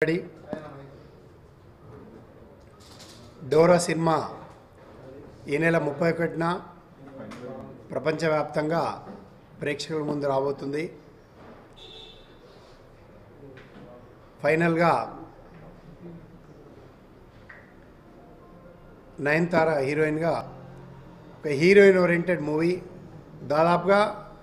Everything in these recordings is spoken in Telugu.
రెడీ డోరా సినిమా ఈ నెల ముప్పై ఒకటిన ప్రపంచవ్యాప్తంగా ప్రేక్షకుల ముందు రాబోతుంది ఫైనల్గా నయనతార హీరోయిన్గా ఒక హీరోయిన్ ఓరియంటెడ్ మూవీ దాదాపుగా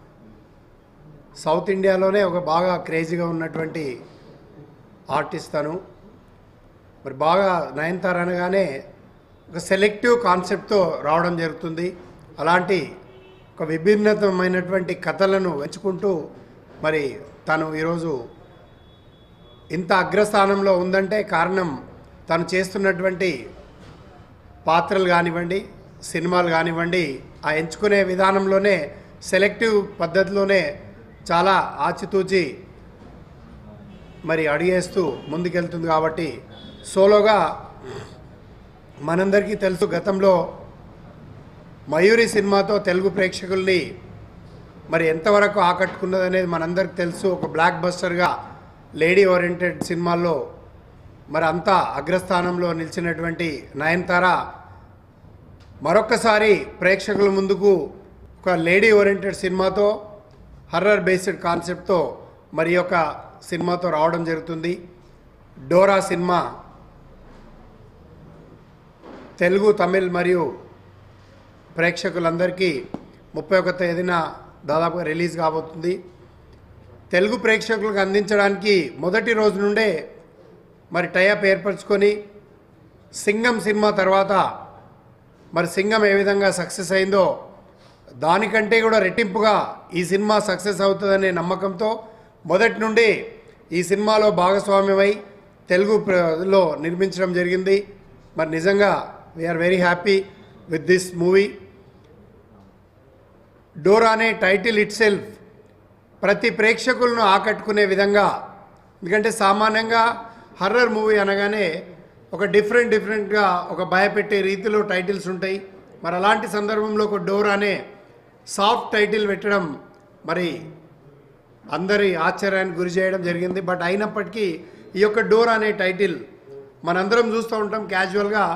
సౌత్ ఇండియాలోనే ఒక బాగా క్రేజీగా ఉన్నటువంటి ఆర్టిస్ట్ తను మరి బాగా నయనతార అనగానే ఒక సెలెక్టివ్ కాన్సెప్ట్తో రావడం జరుగుతుంది అలాంటి ఒక విభిన్నతమైనటువంటి కథలను ఎంచుకుంటూ మరి తను ఈరోజు ఇంత అగ్రస్థానంలో ఉందంటే కారణం తను చేస్తున్నటువంటి పాత్రలు కానివ్వండి సినిమాలు కానివ్వండి ఆ ఎంచుకునే విధానంలోనే సెలెక్టివ్ పద్ధతిలోనే చాలా ఆచితూచి మరి అడిగేస్తూ ముందుకెళ్తుంది కాబట్టి సోలోగా మనందరికీ తెలుసు గతంలో మయూరి సినిమాతో తెలుగు ప్రేక్షకుల్ని మరి ఎంతవరకు ఆకట్టుకున్నది అనేది మనందరికి తెలుసు ఒక బ్లాక్ బస్టర్గా లేడీ ఓరియంటెడ్ సినిమాల్లో మరి అంతా అగ్రస్థానంలో నిలిచినటువంటి నయనతార మరొక్కసారి ప్రేక్షకుల ముందుకు ఒక లేడీ ఓరియంటెడ్ సినిమాతో హర్రర్ బేస్డ్ కాన్సెప్ట్తో మరి ఈ యొక్క సినిమాతో రావడం జరుగుతుంది డోరా సినిమా తెలుగు తమిళ్ మరియు ప్రేక్షకులందరికీ ముప్పై ఒక తేదీన దాదాపుగా రిలీజ్ కాబోతుంది తెలుగు ప్రేక్షకులకు అందించడానికి మొదటి రోజు నుండే మరి టైఅప్ ఏర్పరచుకొని సింగం సినిమా తర్వాత మరి సింగం ఏ విధంగా సక్సెస్ అయిందో దానికంటే కూడా రెట్టింపుగా ఈ సినిమా సక్సెస్ అవుతుందనే నమ్మకంతో మొదటి నుండి ఈ సినిమాలో భాగస్వామ్యమై తెలుగు ప్ర- లో నిర్మించడం జరిగింది మరి నిజంగా we are very happy with this movie Dora అనే టైటిల్ ఇట్ సెల్ఫ్ ప్రతి ప్రేక్షకులను ఆకట్టుకునే విధంగా ఎందుకంటే సామాన్యంగా హర్రర్ మూవీ అనగానే ఒక డిఫరెంట్ డిఫరెంట్గా ఒక భయపెట్టే రీతిలో టైటిల్స్ ఉంటాయి మరి అలాంటి సందర్భంలో ఒక డోర్ అనే సాఫ్ట్ టైటిల్ పెట్టడం మరి అందరి ఆశ్చర్యానికి గురి చేయడం జరిగింది బట్ అయినప్పటికీ ఈ యొక్క డోర్ అనే టైటిల్ మనందరం చూస్తూ ఉంటాం క్యాజువల్గా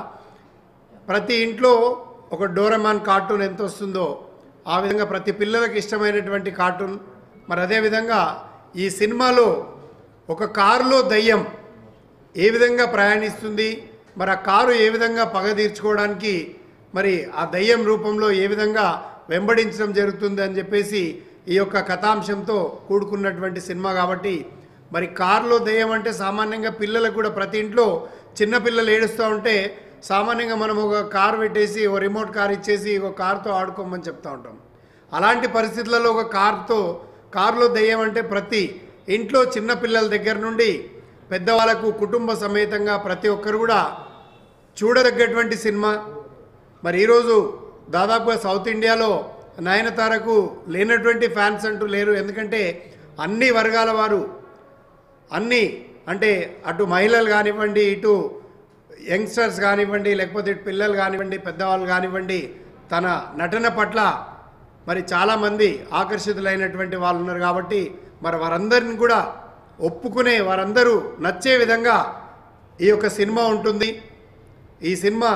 ప్రతి ఇంట్లో ఒక డోరమాన్ కార్టూన్ ఎంత వస్తుందో ఆ విధంగా ప్రతి పిల్లలకు ఇష్టమైనటువంటి కార్టూన్ మరి అదేవిధంగా ఈ సినిమాలో ఒక కారులో దయ్యం ఏ విధంగా ప్రయాణిస్తుంది మరి ఆ కారు ఏ విధంగా పగ తీర్చుకోవడానికి మరి ఆ దయ్యం రూపంలో ఏ విధంగా వెంబడించడం జరుగుతుంది అని చెప్పేసి ఈ యొక్క కథాంశంతో కూడుకున్నటువంటి సినిమా కాబట్టి మరి కారులో దయ్యం అంటే సామాన్యంగా పిల్లలకు కూడా ప్రతి ఇంట్లో చిన్న పిల్లలు ఏడుస్తూ ఉంటే సామాన్యంగా మనం ఒక కార్ పెట్టేసి ఒక రిమోట్ కార్ ఇచ్చేసి ఒక కార్తో ఆడుకోమని చెప్తా ఉంటాం అలాంటి పరిస్థితులలో ఒక కార్తో కారులో దెయ్యం అంటే ప్రతి ఇంట్లో చిన్న పిల్లల దగ్గర నుండి పెద్దవాళ్ళకు కుటుంబ సమేతంగా ప్రతి ఒక్కరు కూడా చూడదగ్గటువంటి సినిమా మరి ఈరోజు దాదాపుగా సౌత్ ఇండియాలో నయనతారకు లేనటువంటి ఫ్యాన్స్ అంటూ లేరు ఎందుకంటే అన్ని వర్గాల వారు అన్ని అంటే అటు మహిళలు కానివ్వండి ఇటు యంగ్స్టర్స్ కానివ్వండి లేకపోతే ఇటు పిల్లలు కానివ్వండి పెద్దవాళ్ళు కానివ్వండి తన నటన పట్ల మరి చాలామంది ఆకర్షితులైనటువంటి వాళ్ళు ఉన్నారు కాబట్టి మరి వారందరిని కూడా ఒప్పుకునే వారందరూ నచ్చే విధంగా ఈ యొక్క సినిమా ఉంటుంది ఈ సినిమా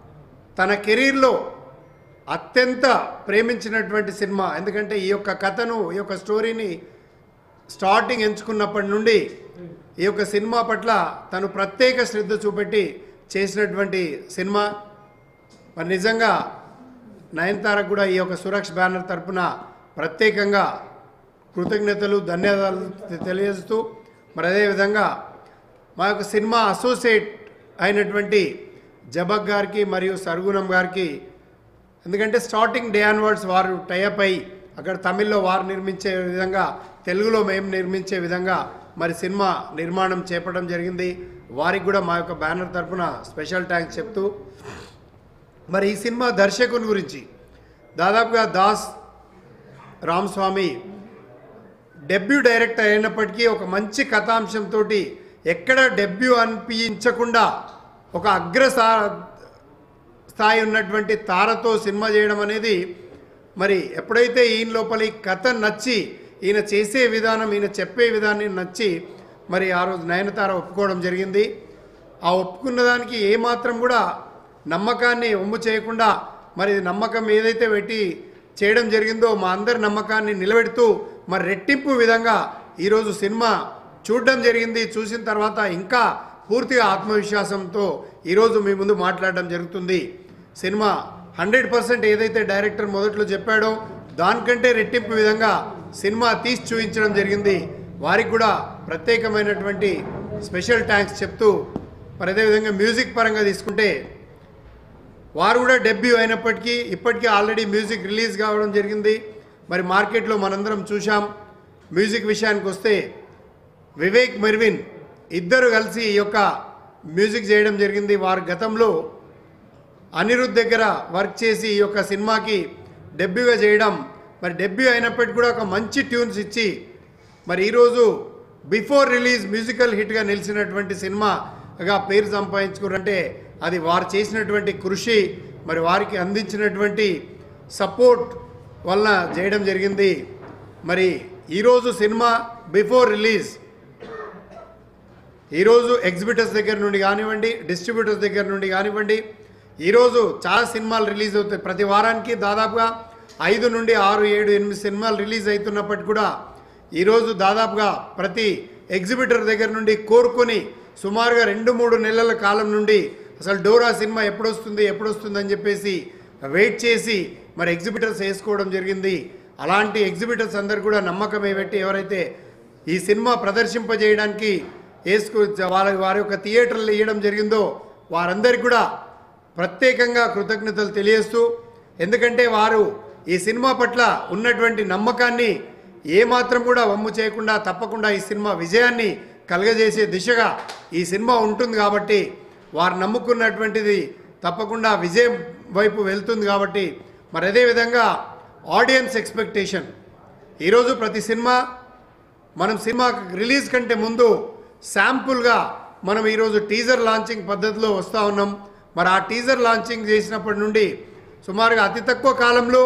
తన కెరీర్లో అత్యంత ప్రేమించినటువంటి సినిమా ఎందుకంటే ఈ యొక్క కథను ఈ యొక్క స్టోరీని స్టార్టింగ్ ఎంచుకున్నప్పటి నుండి ఈ యొక్క సినిమా పట్ల తను ప్రత్యేక శ్రద్ధ చూపెట్టి చేసినటువంటి సినిమా మరి నిజంగా నయనతారకు కూడా ఈ యొక్క సురక్ష బ్యానర్ తరపున ప్రత్యేకంగా కృతజ్ఞతలు ధన్యవాదాలు తె- తెలియజేస్తూ మరి అదేవిధంగా మా యొక్క సినిమా అసోసియేట్ అయినటువంటి జబక్ గారికి మరియు సర్గుణం గారికి ఎందుకంటే స్టార్టింగ్ డే ఆన్వర్డ్స్ వారు టైఅప్ అయ్యి అక్కడ తమిళ్లో వారు నిర్మించే విధంగా తెలుగులో మేము నిర్మించే విధంగా మరి సినిమా నిర్మాణం చేపట్టడం జరిగింది వారికి కూడా మా యొక్క బ్యానర్ తరపున స్పెషల్ థ్యాంక్స్ చెప్తూ మరి ఈ సినిమా దర్శకుని గురించి దాదాపుగా దాస్ రామస్వామి డెబ్యూ డైరెక్టర్ అయినప్పటికీ ఒక మంచి కథాంశంతో ఎక్కడ డెబ్యూ అనిపించకుండా ఒక అగ్ర స్థా- స్థాయి ఉన్నటువంటి తారతో సినిమా చేయడం అనేది మరి ఎప్పుడైతే ఈయన లోపల ఈ కథ నచ్చి ఈయన చేసే విధానం ఈయన చెప్పే విధానం నచ్చి మరి ఆ రోజు నయనతార ఒప్పుకోవడం జరిగింది ఆ ఒప్పుకున్న దానికి ఏమాత్రం కూడా నమ్మకాన్ని ఒమ్ము చేయకుండా మరి నమ్మకం ఏదైతే పెట్టి చేయడం జరిగిందో మా అందరి నమ్మకాన్ని నిలబెడుతూ మరి రెట్టింపు విధంగా ఈరోజు సినిమా చూడడం జరిగింది చూసిన తర్వాత ఇంకా పూర్తిగా ఆత్మవిశ్వాసంతో ఈరోజు మీ ముందు మాట్లాడడం జరుగుతుంది సినిమా హండ్రెడ్ పర్సెంట్ ఏదైతే డైరెక్టర్ మొదట్లో చెప్పాడో దానికంటే రెట్టింపు విధంగా సినిమా తీసి చూపించడం జరిగింది వారికి కూడా ప్రత్యేకమైనటువంటి స్పెషల్ థ్యాంక్స్ చెప్తూ మరి అదేవిధంగా మ్యూజిక్ పరంగా తీసుకుంటే వారు కూడా డెబ్యూ అయినప్పటికీ ఇప్పటికీ ఆల్రెడీ మ్యూజిక్ రిలీజ్ కావడం జరిగింది మరి మార్కెట్లో మనందరం చూశాం మ్యూజిక్ విషయానికి వస్తే వివేక్ మెర్విన్ ఇద్దరు కలిసి ఈ యొక్క మ్యూజిక్ చేయడం జరిగింది వారు గతంలో అనిరుద్ దగ్గర వర్క్ చేసి ఈ యొక్క సినిమాకి డెబ్యూగా చేయడం మరి డెబ్యూ అయినప్పటికీ కూడా ఒక మంచి ట్యూన్స్ ఇచ్చి మరి ఈరోజు బిఫోర్ రిలీజ్ మ్యూజికల్ హిట్గా నిలిచినటువంటి సినిమాగా పేరు సంపాదించుకున్నారంటే అది వారు చేసినటువంటి కృషి మరి వారికి అందించినటువంటి సపోర్ట్ వలన చేయడం జరిగింది మరి ఈరోజు సినిమా బిఫోర్ రిలీజ్ ఈరోజు ఎగ్జిబిటర్స్ దగ్గర నుండి కానివ్వండి డిస్ట్రిబ్యూటర్స్ దగ్గర నుండి కానివ్వండి ఈరోజు చాలా సినిమాలు రిలీజ్ అవుతాయి ప్రతి వారానికి దాదాపుగా ఐదు నుండి ఆరు ఏడు ఎనిమిది సినిమాలు రిలీజ్ అవుతున్నప్పటికీ కూడా ఈరోజు దాదాపుగా ప్రతి ఎగ్జిబిటర్ దగ్గర నుండి కోరుకొని సుమారుగా రెండు మూడు నెలల కాలం నుండి అసలు డోరా సినిమా ఎప్పుడొస్తుంది ఎప్పుడొస్తుంది అని చెప్పేసి వెయిట్ చేసి మరి ఎగ్జిబిటర్స్ వేసుకోవడం జరిగింది అలాంటి ఎగ్జిబిటర్స్ అందరు కూడా నమ్మకం పెట్టి ఎవరైతే ఈ సినిమా ప్రదర్శింపజేయడానికి వేసుకు వాళ్ళ వారి యొక్క థియేటర్లు ఇవ్వడం జరిగిందో వారందరికీ కూడా ప్రత్యేకంగా కృతజ్ఞతలు తెలియజేస్తూ ఎందుకంటే వారు ఈ సినిమా పట్ల ఉన్నటువంటి నమ్మకాన్ని ఏమాత్రం కూడా వమ్ము చేయకుండా తప్పకుండా ఈ సినిమా విజయాన్ని కలగజేసే దిశగా ఈ సినిమా ఉంటుంది కాబట్టి వారు నమ్ముకున్నటువంటిది తప్పకుండా విజయం వైపు వెళ్తుంది కాబట్టి మరి అదేవిధంగా ఆడియన్స్ ఎక్స్పెక్టేషన్ ఈరోజు ప్రతి సినిమా మనం సినిమా రిలీజ్ కంటే ముందు శాంపుల్గా మనం ఈరోజు టీజర్ లాంచింగ్ పద్ధతిలో వస్తూ ఉన్నాం మరి ఆ టీజర్ లాంచింగ్ చేసినప్పటి నుండి సుమారుగా అతి తక్కువ కాలంలో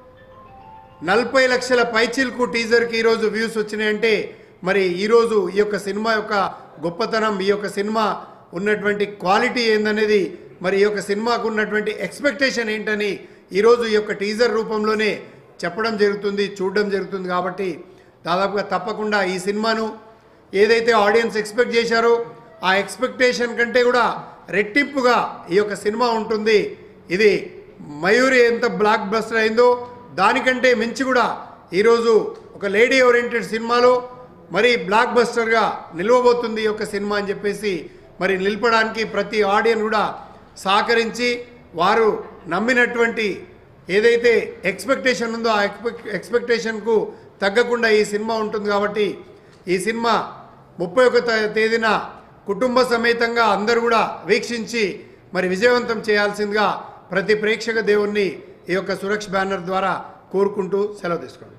నలభై లక్షల పైచిల్కు టీజర్కి ఈరోజు వ్యూస్ వచ్చినాయంటే మరి ఈరోజు ఈ యొక్క సినిమా యొక్క గొప్పతనం ఈ యొక్క సినిమా ఉన్నటువంటి క్వాలిటీ ఏందనేది మరి ఈ యొక్క సినిమాకు ఉన్నటువంటి ఎక్స్పెక్టేషన్ ఏంటని ఈరోజు ఈ యొక్క టీజర్ రూపంలోనే చెప్పడం జరుగుతుంది చూడడం జరుగుతుంది కాబట్టి దాదాపుగా తప్పకుండా ఈ సినిమాను ఏదైతే ఆడియన్స్ ఎక్స్పెక్ట్ చేశారో ఆ ఎక్స్పెక్టేషన్ కంటే కూడా రెట్టింపుగా ఈ యొక్క సినిమా ఉంటుంది ఇది మయూరి ఎంత బ్లాక్ బస్టర్ అయిందో దానికంటే మించి కూడా ఈరోజు ఒక లేడీ ఓరియంటెడ్ సినిమాలో మరి బ్లాక్ బస్టర్గా నిలవబోతుంది ఈ యొక్క సినిమా అని చెప్పేసి మరి నిలపడానికి ప్రతి ఆడియన్ కూడా సహకరించి వారు నమ్మినటువంటి ఏదైతే ఎక్స్పెక్టేషన్ ఉందో ఆ ఎక్స్పెక్ట్ ఎక్స్పెక్టేషన్కు తగ్గకుండా ఈ సినిమా ఉంటుంది కాబట్టి ఈ సినిమా ముప్పై ఒక తేదీన కుటుంబ సమేతంగా అందరూ కూడా వీక్షించి మరి విజయవంతం చేయాల్సిందిగా ప్రతి ప్రేక్షక దేవుణ్ణి ఈ యొక్క సురక్ష బ్యానర్ ద్వారా కోరుకుంటూ సెలవు తీసుకోండి